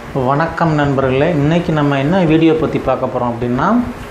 வணக்கம் நண்பர்களே இன்றைக்கி நம்ம என்ன வீடியோ பற்றி பார்க்க போகிறோம் அப்படின்னா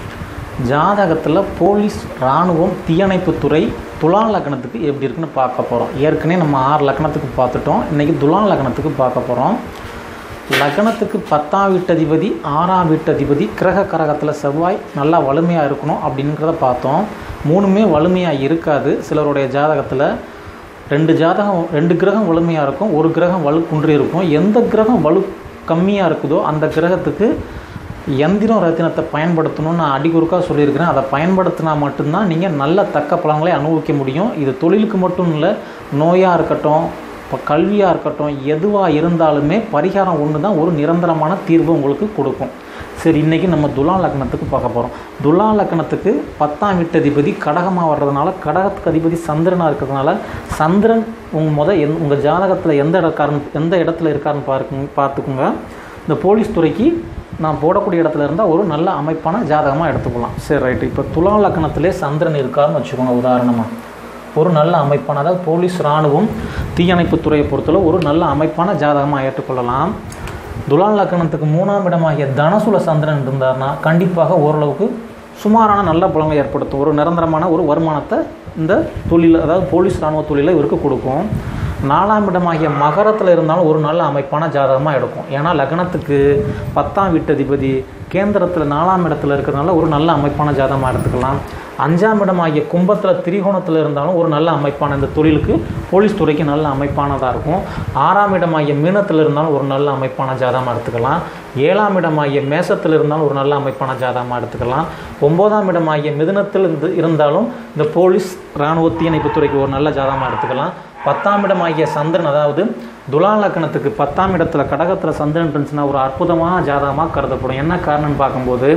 ஜாதகத்தில் போலீஸ் இராணுவம் தீயணைப்புத்துறை துலா லக்னத்துக்கு எப்படி இருக்குன்னு பார்க்க போகிறோம் ஏற்கனவே நம்ம ஆறு லக்னத்துக்கு பார்த்துட்டோம் இன்றைக்கி துலா லக்னத்துக்கு பார்க்க போகிறோம் லக்னத்துக்கு பத்தாம் வீட்டதிபதி ஆறாம் வீட்டதிபதி கிரக கரகத்தில் செவ்வாய் நல்லா வலிமையாக இருக்கணும் அப்படிங்கிறத பார்த்தோம் மூணுமே வலிமையாக இருக்காது சிலருடைய ஜாதகத்தில் ரெண்டு ஜாதகம் ரெண்டு கிரகம் வலிமையாக இருக்கும் ஒரு கிரகம் வலு குன்றி இருக்கும் எந்த கிரகம் வலு கம்மியாக இருக்குதோ அந்த கிரகத்துக்கு எந்திரம் ரத்தினத்தை பயன்படுத்தணும்னு நான் அடிக்குறுக்காக சொல்லியிருக்கிறேன் அதை பயன்படுத்தினா மட்டும்தான் நீங்கள் நல்ல தக்க பலன்களை அனுபவிக்க முடியும் இது தொழிலுக்கு மட்டும் இல்லை நோயாக இருக்கட்டும் இப்போ கல்வியாக இருக்கட்டும் எதுவாக இருந்தாலுமே பரிகாரம் ஒன்று தான் ஒரு நிரந்தரமான தீர்வு உங்களுக்கு கொடுக்கும் சரி இன்றைக்கி நம்ம துலா லக்னத்துக்கு பார்க்க போகிறோம் துலா லக்னத்துக்கு பத்தாம் வீட்டதிபதி கடகமாக வர்றதுனால கடகத்துக்கு அதிபதி சந்திரனாக இருக்கிறதுனால சந்திரன் உங்கள் முத எந் உங்கள் ஜாதகத்தில் எந்த இடக்காரன் எந்த இடத்துல இருக்காருன்னு பார்க்குங்க பார்த்துக்குங்க இந்த போலீஸ் துறைக்கு நான் போடக்கூடிய இடத்துல இருந்தால் ஒரு நல்ல அமைப்பான ஜாதகமாக எடுத்துக்கலாம் சரி ரைட்டு இப்போ துலா லக்னத்திலே சந்திரன் இருக்காருன்னு வச்சுக்கோங்க உதாரணமாக ஒரு நல்ல அமைப்பான அதாவது போலீஸ் இராணுவம் தீயணைப்புத்துறையை பொறுத்தவரை ஒரு நல்ல அமைப்பான ஜாதகமாக ஏற்றுக்கொள்ளலாம் துலா லக்கணத்துக்கு மூணாம் இடமாகிய தனசுல சந்திரன் இருந்தார்னா கண்டிப்பாக ஓரளவுக்கு சுமாரான நல்ல பலனை ஏற்படுத்தும் ஒரு நிரந்தரமான ஒரு வருமானத்தை இந்த தொழில் அதாவது போலீஸ் இராணுவ தொழிலை இவருக்கு கொடுக்கும் நாலாம் இடமாகிய மகரத்தில் இருந்தாலும் ஒரு நல்ல அமைப்பான ஜாதகமாக எடுக்கும் ஏன்னா லக்னத்துக்கு பத்தாம் வீட்டதிபதி கேந்திரத்தில் நாலாம் இடத்துல இருக்கிறதுனால ஒரு நல்ல அமைப்பான ஜாதகமாக எடுத்துக்கலாம் அஞ்சாம் இடமாகிய கும்பத்தில் திரிகோணத்தில் இருந்தாலும் ஒரு நல்ல அமைப்பான இந்த தொழிலுக்கு போலீஸ் துறைக்கு நல்ல அமைப்பானதாக இருக்கும் ஆறாம் இடமாகிய மீனத்தில் இருந்தாலும் ஒரு நல்ல அமைப்பான ஜாதகமாக எடுத்துக்கலாம் ஏழாம் இடமாகிய மேசத்தில் இருந்தாலும் ஒரு நல்ல அமைப்பான ஜாதகமாக எடுத்துக்கலாம் ஒம்போதாம் இடமாகிய மிதுனத்தில் இருந்து இருந்தாலும் இந்த போலீஸ் இராணுவ தீயணைப்பு துறைக்கு ஒரு நல்ல ஜாதகமாக எடுத்துக்கலாம் பத்தாம் இடமாகிய சந்திரன் அதாவது துலா லக்கணத்துக்கு பத்தாம் இடத்துல கடகத்தில் சந்திரன் இருந்துச்சுன்னா ஒரு அற்புதமான ஜாதகமாக கருதப்படும் என்ன காரணம்னு பார்க்கும்போது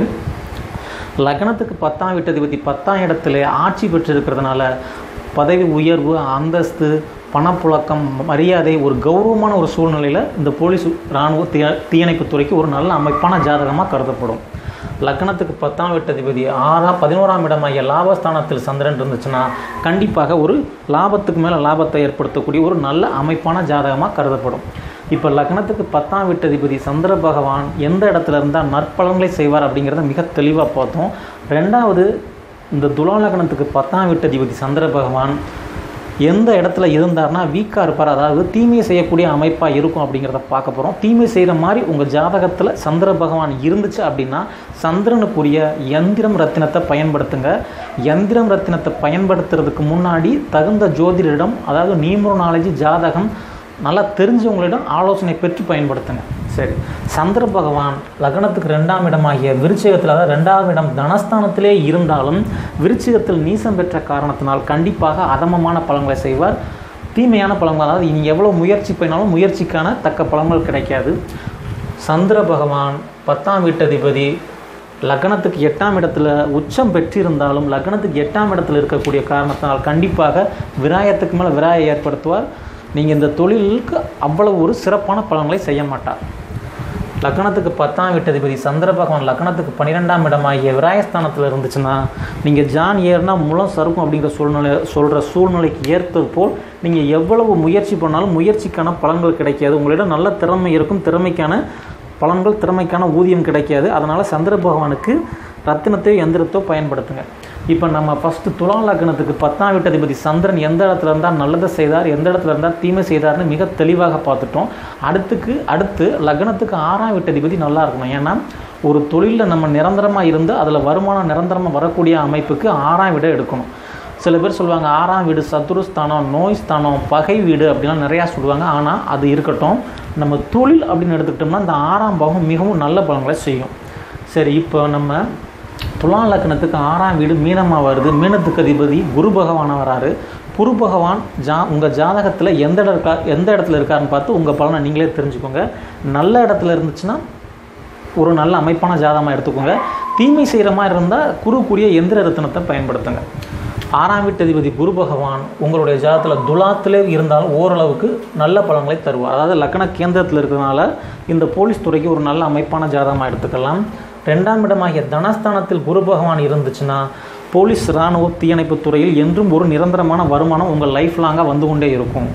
லக்னத்துக்கு பத்தாம் வீட்டதிபதி பத்தாம் இடத்துல ஆட்சி பெற்றிருக்கிறதுனால பதவி உயர்வு அந்தஸ்து பணப்புழக்கம் மரியாதை ஒரு கௌரவமான ஒரு சூழ்நிலையில் இந்த போலீஸ் இராணுவ தீய தீயணைப்புத்துறைக்கு ஒரு நல்ல அமைப்பான ஜாதகமாக கருதப்படும் லக்னத்துக்கு பத்தாம் வீட்டதிபதி ஆறாம் பதினோராம் இடமாகிய லாபஸ்தானத்தில் சந்திரன் இருந்துச்சுன்னா கண்டிப்பாக ஒரு லாபத்துக்கு மேலே லாபத்தை ஏற்படுத்தக்கூடிய ஒரு நல்ல அமைப்பான ஜாதகமாக கருதப்படும் இப்போ லக்னத்துக்கு பத்தாம் வீட்டதிபதி சந்திர பகவான் எந்த இடத்துல இருந்தால் நற்பலன்களை செய்வார் அப்படிங்கிறத மிக தெளிவாக பார்த்தோம் ரெண்டாவது இந்த துலா லக்னத்துக்கு பத்தாம் வீட்டதிபதி சந்திர பகவான் எந்த இடத்துல இருந்தார்னா வீக்காக இருப்பார் அதாவது தீமையை செய்யக்கூடிய அமைப்பாக இருக்கும் அப்படிங்கிறத பார்க்க போகிறோம் தீமை செய்கிற மாதிரி உங்கள் ஜாதகத்தில் சந்திர பகவான் இருந்துச்சு அப்படின்னா சந்திரனுக்குரிய எந்திரம் ரத்தினத்தை பயன்படுத்துங்க எந்திரம் ரத்தினத்தை பயன்படுத்துறதுக்கு முன்னாடி தகுந்த ஜோதிடரிடம் அதாவது நியூமரோனாலஜி ஜாதகம் நல்லா தெரிஞ்சவங்களிடம் ஆலோசனை பெற்று பயன்படுத்துங்க சரி சந்திர பகவான் லக்னத்துக்கு ரெண்டாம் இடமாகிய விருச்சிகத்தில் அதாவது ரெண்டாம் இடம் தனஸ்தானத்திலே இருந்தாலும் விருச்சிகத்தில் நீசம் பெற்ற காரணத்தினால் கண்டிப்பாக அதமமான பலன்களை செய்வார் தீமையான பலன்கள் அதாவது நீங்கள் எவ்வளோ முயற்சி பண்ணினாலும் முயற்சிக்கான தக்க பலன்கள் கிடைக்காது சந்திர பகவான் பத்தாம் வீட்டதிபதி லக்னத்துக்கு எட்டாம் இடத்துல உச்சம் பெற்றிருந்தாலும் லக்னத்துக்கு எட்டாம் இடத்துல இருக்கக்கூடிய காரணத்தினால் கண்டிப்பாக விராயத்துக்கு மேலே விராயை ஏற்படுத்துவார் நீங்கள் இந்த தொழிலுக்கு அவ்வளவு ஒரு சிறப்பான பலன்களை செய்ய மாட்டார் லக்னத்துக்கு பத்தாம் வீட்டதிபதி சந்திர பகவான் லக்னத்துக்கு பன்னிரெண்டாம் இடமாகிய விராயஸ்தானத்தில் இருந்துச்சுன்னா நீங்கள் ஜான் ஏறுனா முளம் சறுக்கும் அப்படிங்கிற சூழ்நிலை சொல்கிற சூழ்நிலைக்கு ஏற்றது போல் நீங்கள் எவ்வளவு முயற்சி பண்ணாலும் முயற்சிக்கான பலன்கள் கிடைக்காது உங்களிடம் நல்ல திறமை இருக்கும் திறமைக்கான பலன்கள் திறமைக்கான ஊதியம் கிடைக்காது அதனால் சந்திர பகவானுக்கு ரத்தினத்தையோ எந்திரத்தோ பயன்படுத்துங்க இப்போ நம்ம ஃபஸ்ட்டு துலா லக்னத்துக்கு பத்தாம் வீட்டதிபதி சந்திரன் எந்த இடத்துல இருந்தால் நல்லதை செய்தார் எந்த இடத்துல இருந்தால் தீமை செய்தார்னு மிக தெளிவாக பார்த்துட்டோம் அடுத்துக்கு அடுத்து லக்னத்துக்கு ஆறாம் வீட்டதிபதி நல்லா இருக்கணும் ஏன்னா ஒரு தொழிலில் நம்ம நிரந்தரமாக இருந்து அதில் வருமானம் நிரந்தரமாக வரக்கூடிய அமைப்புக்கு ஆறாம் வீடை எடுக்கணும் சில பேர் சொல்லுவாங்க ஆறாம் வீடு சத்துருஸ்தானம் நோய் ஸ்தானம் பகை வீடு அப்படிலாம் நிறையா சொல்லுவாங்க ஆனால் அது இருக்கட்டும் நம்ம தொழில் அப்படின்னு எடுத்துக்கிட்டோம்னா இந்த ஆறாம் பாகம் மிகவும் நல்ல பலன்களை செய்யும் சரி இப்போ நம்ம துலா லக்னத்துக்கு ஆறாம் வீடு மீனமாக வருது மீனத்துக்கு அதிபதி குரு பகவானாக வராரு குரு பகவான் ஜா உங்கள் ஜாதகத்தில் எந்த இடம் இருக்கா எந்த இடத்துல இருக்காருன்னு பார்த்து உங்கள் பலனை நீங்களே தெரிஞ்சுக்கோங்க நல்ல இடத்துல இருந்துச்சுன்னா ஒரு நல்ல அமைப்பான ஜாதகமாக எடுத்துக்கோங்க தீமை செய்கிற மாதிரி இருந்தால் குருக்குரிய எந்திர ரத்தினத்தை பயன்படுத்துங்க ஆறாம் வீட்டு அதிபதி குரு பகவான் உங்களுடைய ஜாதகத்தில் துலாத்திலே இருந்தாலும் ஓரளவுக்கு நல்ல பலன்களை தருவார் அதாவது லக்ன கேந்திரத்தில் இருக்கிறதுனால இந்த போலீஸ் துறைக்கு ஒரு நல்ல அமைப்பான ஜாதகமாக எடுத்துக்கலாம் ரெண்டாம் இடமாகிய தனஸ்தானத்தில் குரு பகவான் இருந்துச்சுன்னா போலீஸ் இராணுவ தீயணைப்பு துறையில் என்றும் ஒரு நிரந்தரமான வருமானம் உங்கள் லைஃப் லாங்காக வந்து கொண்டே இருக்கும்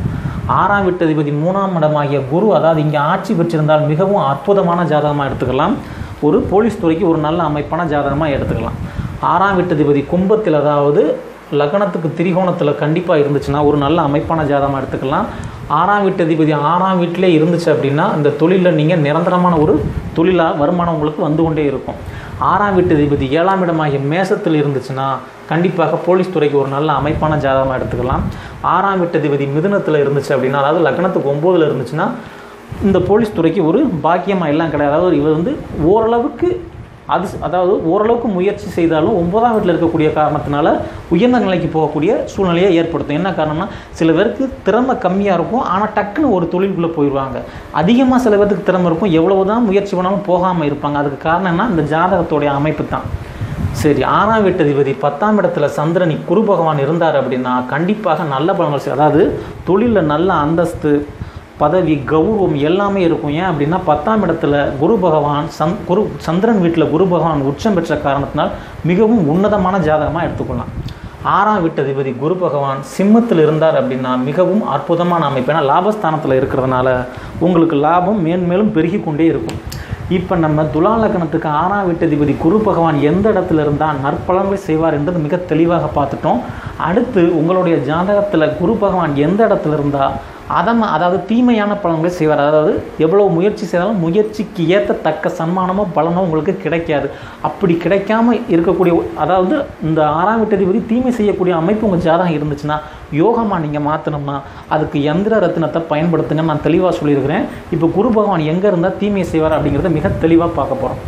ஆறாம் வீட்டதிபதி மூணாம் இடமாகிய குரு அதாவது இங்கே ஆட்சி பெற்றிருந்தால் மிகவும் அற்புதமான ஜாதகமாக எடுத்துக்கலாம் ஒரு போலீஸ் துறைக்கு ஒரு நல்ல அமைப்பான ஜாதகமாக எடுத்துக்கலாம் ஆறாம் வீட்டதிபதி கும்பத்தில் அதாவது லக்னத்துக்கு திரிகோணத்தில் கண்டிப்பாக இருந்துச்சுன்னா ஒரு நல்ல அமைப்பான ஜாதகமாக எடுத்துக்கலாம் ஆறாம் வீட்டு அதிபதி ஆறாம் வீட்டிலே இருந்துச்சு அப்படின்னா இந்த தொழிலில் நீங்கள் நிரந்தரமான ஒரு தொழிலாக வருமானம் உங்களுக்கு வந்து கொண்டே இருக்கும் ஆறாம் வீட்டு அதிபதி ஏழாம் இடமாகிய மேசத்தில் இருந்துச்சுன்னா கண்டிப்பாக போலீஸ் துறைக்கு ஒரு நல்ல அமைப்பான ஜாதகமாக எடுத்துக்கலாம் ஆறாம் வீட்டு அதிபதி மிதுனத்தில் இருந்துச்சு அப்படின்னா அதாவது லக்னத்துக்கு ஒம்போதில் இருந்துச்சுன்னா இந்த போலீஸ் துறைக்கு ஒரு பாக்கியமாக எல்லாம் கிடையாது அதாவது இவர் வந்து ஓரளவுக்கு அது அதாவது ஓரளவுக்கு முயற்சி செய்தாலும் ஒன்பதாம் வீட்டில் இருக்கக்கூடிய காரணத்தினால உயர்ந்த நிலைக்கு போகக்கூடிய சூழ்நிலையை ஏற்படுத்தும் என்ன காரணம்னா சில பேருக்கு திறமை கம்மியாக இருக்கும் ஆனால் டக்குன்னு ஒரு தொழிலுக்குள்ளே போயிடுவாங்க அதிகமாக சில பேருக்கு திறமை இருக்கும் எவ்வளவு தான் முயற்சி பண்ணாலும் போகாமல் இருப்பாங்க அதுக்கு காரணம் என்ன இந்த ஜாதகத்துடைய அமைப்பு தான் சரி ஆறாம் வீட்டதிபதி பத்தாம் இடத்துல சந்திரனி குரு பகவான் இருந்தார் அப்படின்னா கண்டிப்பாக நல்ல பலன்கள் செய்- அதாவது தொழிலில் நல்ல அந்தஸ்து பதவி கௌரவம் எல்லாமே இருக்கும் ஏன் அப்படின்னா பத்தாம் இடத்துல குரு பகவான் சந் குரு சந்திரன் வீட்டில் குரு பகவான் உச்சம் பெற்ற காரணத்தினால் மிகவும் உன்னதமான ஜாதகமாக எடுத்துக்கொள்ளலாம் ஆறாம் வீட்டதிபதி குரு பகவான் சிம்மத்தில் இருந்தார் அப்படின்னா மிகவும் அற்புதமான அமைப்பு ஏன்னா லாபஸ்தானத்தில் இருக்கிறதுனால உங்களுக்கு லாபம் மேன்மேலும் பெருகி கொண்டே இருக்கும் இப்போ நம்ம துலா லக்னத்துக்கு ஆறாம் வீட்டதிபதி குரு பகவான் எந்த இடத்துல இருந்தால் நற்பலன்களை செய்வார் என்றது மிக தெளிவாக பார்த்துட்டோம் அடுத்து உங்களுடைய ஜாதகத்தில் குரு பகவான் எந்த இடத்துல இருந்தால் அதம் அதாவது தீமையான பலன்களை செய்வார் அதாவது எவ்வளோ முயற்சி செய்தாலும் முயற்சிக்கு ஏற்ற தக்க சன்மானமோ பலனோ உங்களுக்கு கிடைக்காது அப்படி கிடைக்காம இருக்கக்கூடிய அதாவது இந்த ஆறாம் வீட்டதிபதி தீமை செய்யக்கூடிய அமைப்பு உங்கள் ஜாதகம் இருந்துச்சுன்னா யோகமாக நீங்கள் மாற்றணும்னா அதுக்கு எந்திர ரத்தினத்தை பயன்படுத்துங்க நான் தெளிவாக சொல்லியிருக்கிறேன் இப்போ குரு பகவான் எங்கே இருந்தால் தீமையை செய்வார் அப்படிங்கிறத மிக தெளிவாக பார்க்க போகிறோம்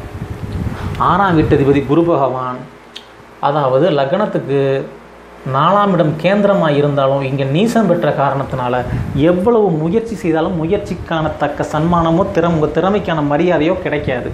ஆறாம் வீட்டதிபதி குரு பகவான் அதாவது லக்னத்துக்கு நாலாம் இடம் கேந்திரமாக இருந்தாலும் இங்கே நீசம் பெற்ற காரணத்தினால எவ்வளவு முயற்சி செய்தாலும் முயற்சிக்கான தக்க சன்மானமோ திறம் உங்கள் திறமைக்கான மரியாதையோ கிடைக்காது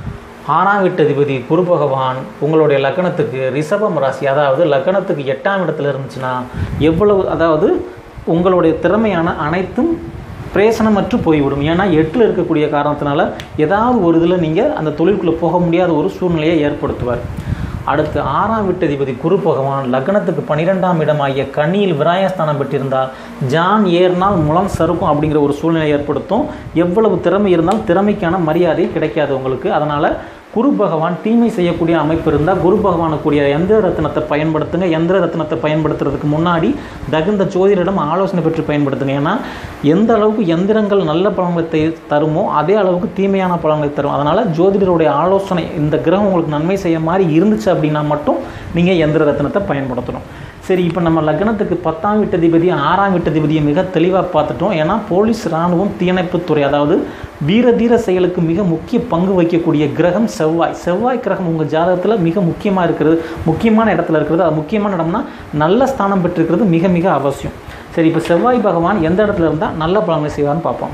ஆறாம் வீட்டதிபதி குரு பகவான் உங்களுடைய லக்னத்துக்கு ரிஷபம் ராசி அதாவது லக்னத்துக்கு எட்டாம் இடத்துல இருந்துச்சுன்னா எவ்வளவு அதாவது உங்களுடைய திறமையான அனைத்தும் பிரேசனமற்று போய்விடும் ஏன்னா எட்டில் இருக்கக்கூடிய காரணத்தினால ஏதாவது ஒரு இதில் நீங்கள் அந்த தொழிலுக்குள்ளே போக முடியாத ஒரு சூழ்நிலையை ஏற்படுத்துவார் அடுத்து ஆறாம் வீட்டதிபதி குரு பகவான் லக்னத்துக்கு பன்னிரெண்டாம் இடமாகிய கனியில் விராயஸ்தானம் பெற்றிருந்தால் ஜான் ஏறினால் முலம் சறுக்கும் அப்படிங்கிற ஒரு சூழ்நிலை ஏற்படுத்தும் எவ்வளவு திறமை இருந்தாலும் திறமைக்கான மரியாதை கிடைக்காது உங்களுக்கு அதனால் குரு பகவான் தீமை செய்யக்கூடிய அமைப்பு இருந்தால் குரு பகவானுக்குரிய எந்திர ரத்னத்தை பயன்படுத்துங்க எந்திர ரத்னத்தை பயன்படுத்துறதுக்கு முன்னாடி தகுந்த ஜோதிடரிடம் ஆலோசனை பெற்று பயன்படுத்துங்க ஏன்னா எந்த அளவுக்கு எந்திரங்கள் நல்ல பலன்களை தருமோ அதே அளவுக்கு தீமையான பலன்களை தரும் அதனால் ஜோதிடருடைய ஆலோசனை இந்த கிரகம் உங்களுக்கு நன்மை செய்ய மாதிரி இருந்துச்சு அப்படின்னா மட்டும் நீங்கள் எந்திர ரத்னத்தை பயன்படுத்தணும் சரி இப்போ நம்ம லக்னத்துக்கு பத்தாம் வீட்டதிபதி ஆறாம் வீட்டதிபதியை மிக தெளிவாக பார்த்துட்டோம் ஏன்னா போலீஸ் இராணுவம் தீயணைப்புத்துறை அதாவது வீர தீர செயலுக்கு மிக முக்கிய பங்கு வகிக்கக்கூடிய கிரகம் செவ்வாய் செவ்வாய் கிரகம் உங்கள் ஜாதகத்தில் மிக முக்கியமாக இருக்கிறது முக்கியமான இடத்துல இருக்கிறது அது முக்கியமான இடம்னா நல்ல ஸ்தானம் பெற்றிருக்கிறது மிக மிக அவசியம் சரி இப்போ செவ்வாய் பகவான் எந்த இடத்துல இருந்தால் நல்ல பலன்களை செய்வார்னு பார்ப்போம்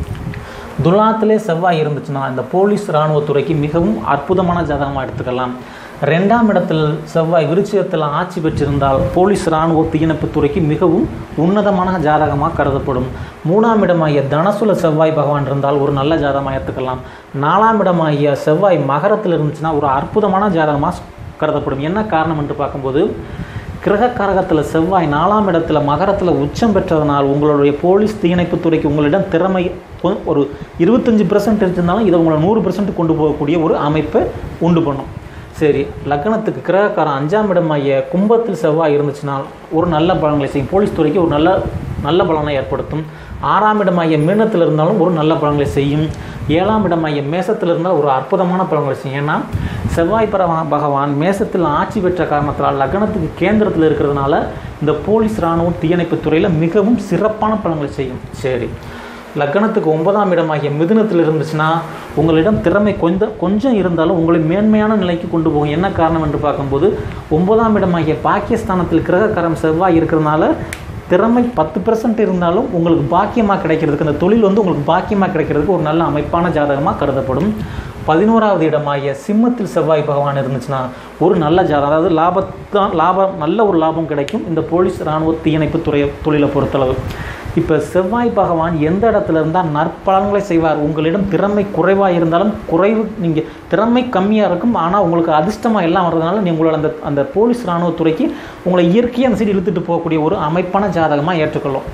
துலாத்திலே செவ்வாய் இருந்துச்சுன்னா இந்த போலீஸ் இராணுவத்துறைக்கு மிகவும் அற்புதமான ஜாதகமாக எடுத்துக்கலாம் ரெண்டாம் இடத்தில் செவ்வாய் விருச்சிகத்தில் ஆட்சி பெற்றிருந்தால் போலீஸ் இராணுவ தீயணைப்புத் துறைக்கு மிகவும் உன்னதமான ஜாதகமாக கருதப்படும் மூணாம் இடமாகிய தனசுல செவ்வாய் பகவான் இருந்தால் ஒரு நல்ல ஜாதகமாக எடுத்துக்கலாம் நாலாம் இடமாகிய செவ்வாய் மகரத்தில் இருந்துச்சுன்னா ஒரு அற்புதமான ஜாதகமாக கருதப்படும் என்ன காரணம் என்று பார்க்கும்போது கிரகக்காரகத்தில் செவ்வாய் நாலாம் இடத்துல மகரத்தில் உச்சம் பெற்றதனால் உங்களுடைய போலீஸ் தீயணைப்புத் துறைக்கு உங்களிடம் திறமை கொ- ஒரு இருபத்தஞ்சி பெர்சன்ட் இருந்தாலும் இதை உங்களை நூறு பெர்சன்ட் கொண்டு போகக்கூடிய ஒரு அமைப்பை உண்டு பண்ணும் சரி லக்னத்துக்கு கிரகக்காரன் அஞ்சாம் இடமாகிய கும்பத்தில் செவ்வாய் இருந்துச்சுன்னா ஒரு நல்ல பலன்களை செய்யும் போலீஸ் துறைக்கு ஒரு நல்ல நல்ல பலனை ஏற்படுத்தும் ஆறாம் இடமாகிய மீனத்தில் இருந்தாலும் ஒரு நல்ல பலன்களை செய்யும் ஏழாம் இடமாகிய மேசத்தில் இருந்தால் ஒரு அற்புதமான பலன்களை செய்யும் ஏன்னா செவ்வாய் பரவ பகவான் மேசத்தில் ஆட்சி பெற்ற காரணத்தினால் லக்னத்துக்கு கேந்திரத்தில் இருக்கிறதுனால இந்த போலீஸ் இராணுவம் தீயணைப்புத் துறையில் மிகவும் சிறப்பான பலன்களை செய்யும் சரி லக்னத்துக்கு ஒன்பதாம் இடமாகிய மிதுனத்தில் இருந்துச்சுன்னா உங்களிடம் திறமை கொஞ்சம் கொஞ்சம் இருந்தாலும் உங்களை மேன்மையான நிலைக்கு கொண்டு போகும் என்ன காரணம் என்று பார்க்கும்போது ஒன்பதாம் இடமாகிய பாக்கியஸ்தானத்தில் கிரகக்காரம் செவ்வாய் இருக்கிறதுனால திறமை பத்து பெர்சன்ட் இருந்தாலும் உங்களுக்கு பாக்கியமாக கிடைக்கிறதுக்கு அந்த தொழில் வந்து உங்களுக்கு பாக்கியமாக கிடைக்கிறதுக்கு ஒரு நல்ல அமைப்பான ஜாதகமாக கருதப்படும் பதினோராவது இடமாகிய சிம்மத்தில் செவ்வாய் பகவான் இருந்துச்சுன்னா ஒரு நல்ல ஜாதகம் அதாவது லாபத்தான் லாபம் நல்ல ஒரு லாபம் கிடைக்கும் இந்த போலீஸ் இராணுவ தீயணைப்பு துறை தொழிலை பொறுத்தளவு இப்போ செவ்வாய் பகவான் எந்த இடத்துல இருந்தால் நற்பலன்களை செய்வார் உங்களிடம் திறமை குறைவாக இருந்தாலும் குறைவு நீங்கள் திறமை கம்மியாக இருக்கும் ஆனால் உங்களுக்கு அதிர்ஷ்டமாக எல்லாம் வர்றதுனால நீ உங்களோட அந்த அந்த போலீஸ் இராணுவத்துறைக்கு உங்களை இயற்கையாக அந்த சைடு இழுத்துட்டு போகக்கூடிய ஒரு அமைப்பான ஜாதகமாக ஏற்றுக்கொள்ளும்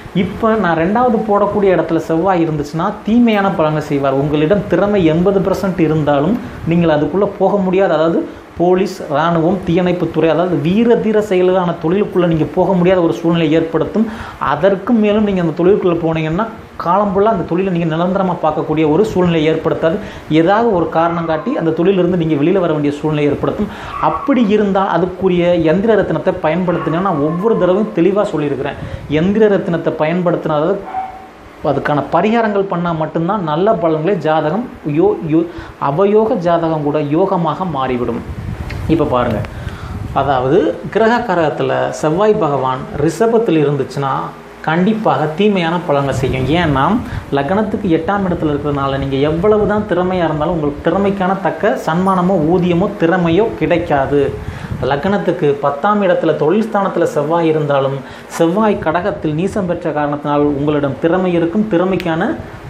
இப்போ நான் ரெண்டாவது போடக்கூடிய இடத்துல செவ்வாய் இருந்துச்சுன்னா தீமையான பலனை செய்வார் உங்களிடம் திறமை எண்பது இருந்தாலும் நீங்கள் அதுக்குள்ளே போக முடியாது அதாவது போலீஸ் இராணுவம் தீயணைப்புத்துறை அதாவது வீர தீர செயலான தொழிலுக்குள்ளே நீங்கள் போக முடியாத ஒரு சூழ்நிலை ஏற்படுத்தும் அதற்கும் மேலும் நீங்கள் அந்த தொழிலுக்குள்ளே போனீங்கன்னா காலம் ஃபுல்லாக அந்த தொழிலை நீங்கள் நிரந்தரமாக பார்க்கக்கூடிய ஒரு சூழ்நிலை ஏற்படுத்தாது ஏதாவது ஒரு காரணம் காட்டி அந்த தொழிலிருந்து நீங்கள் வெளியில் வர வேண்டிய சூழ்நிலை ஏற்படுத்தும் அப்படி இருந்தால் அதுக்குரிய எந்திர ரத்தினத்தை பயன்படுத்தினா நான் ஒவ்வொரு தடவையும் தெளிவாக சொல்லியிருக்கிறேன் எந்திர ரத்தினத்தை பயன்படுத்தினா அதாவது அதுக்கான பரிகாரங்கள் பண்ணால் மட்டும்தான் நல்ல பலன்களே ஜாதகம் யோ யோ அவயோக ஜாதகம் கூட யோகமாக மாறிவிடும் இப்போ பாருங்கள் அதாவது கிரக கரகத்தில் செவ்வாய் பகவான் ரிஷபத்தில் இருந்துச்சுன்னா கண்டிப்பாக தீமையான பலன்களை செய்யும் ஏன்னா லக்னத்துக்கு எட்டாம் இடத்துல இருக்கிறதுனால நீங்கள் எவ்வளவு தான் திறமையாக இருந்தாலும் உங்களுக்கு திறமைக்கான தக்க சன்மானமோ ஊதியமோ திறமையோ கிடைக்காது லக்னத்துக்கு பத்தாம் இடத்துல தொழில் ஸ்தானத்தில் செவ்வாய் இருந்தாலும் செவ்வாய் கடகத்தில் நீசம் பெற்ற காரணத்தினால் உங்களிடம் திறமை இருக்கும் திறமைக்கான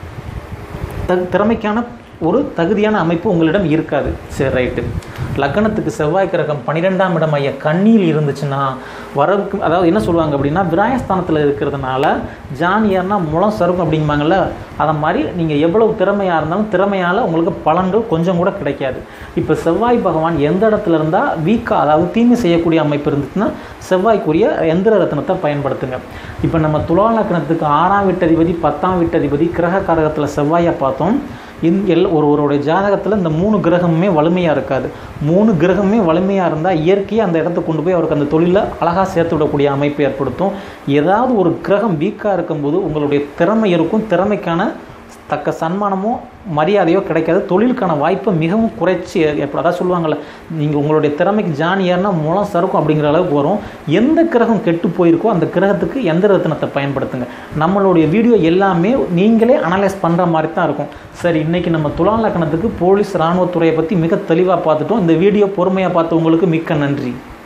த திறமைக்கான ஒரு தகுதியான அமைப்பு உங்களிடம் இருக்காது சரி ரைட்டு லக்னத்துக்கு செவ்வாய் கிரகம் பன்னிரெண்டாம் இடம் ஐய கண்ணியில் இருந்துச்சுன்னா வரவுக்கு அதாவது என்ன சொல்லுவாங்க அப்படின்னா விராயஸ்தானத்தில் இருக்கிறதுனால ஜானியர்னா முளம் சருக்கும் அப்படிம்பாங்கள்ல அதை மாதிரி நீங்கள் எவ்வளவு திறமையாக இருந்தாலும் திறமையால் உங்களுக்கு பலன்கள் கொஞ்சம் கூட கிடைக்காது இப்போ செவ்வாய் பகவான் எந்த இடத்துல இருந்தால் வீக்காக அதாவது தீமை செய்யக்கூடிய அமைப்பு இருந்துச்சுன்னா செவ்வாய்க்குரிய எந்திர ரத்னத்தை பயன்படுத்துங்க இப்போ நம்ம துலா லக்னத்துக்கு ஆறாம் வீட்டதிபதி பத்தாம் வீட்டதிபதி கிரக காரகத்தில் செவ்வாயை பார்த்தோம் இந் எல் ஒரு ஒருவருடைய ஜாதகத்தில் இந்த மூணு கிரகமுமே வலிமையாக இருக்காது மூணு கிரகமே வலிமையாக இருந்தால் இயற்கையாக அந்த இடத்த கொண்டு போய் அவருக்கு அந்த தொழிலை அழகாக சேர்த்து விடக்கூடிய அமைப்பு ஏற்படுத்தும் ஏதாவது ஒரு கிரகம் வீக்காக இருக்கும்போது உங்களுடைய திறமை இருக்கும் திறமைக்கான தக்க சன்மானமோ மரியாதையோ கிடைக்காது தொழிலுக்கான வாய்ப்பை மிகவும் குறைச்சி ஏற்படும் அதான் சொல்லுவாங்கள்ல நீங்கள் உங்களுடைய திறமைக்கு ஜான் ஏறினா மூலம் சறுக்கும் அப்படிங்கிற அளவுக்கு வரும் எந்த கிரகம் கெட்டு போயிருக்கோ அந்த கிரகத்துக்கு எந்த ரத்தினத்தை பயன்படுத்துங்க நம்மளுடைய வீடியோ எல்லாமே நீங்களே அனலைஸ் பண்ணுற மாதிரி தான் இருக்கும் சரி இன்றைக்கி நம்ம துலா லக்கணத்துக்கு போலீஸ் இராணுவத்துறையை பற்றி மிக தெளிவாக பார்த்துட்டோம் இந்த வீடியோ பொறுமையாக பார்த்தவங்களுக்கு மிக்க நன்றி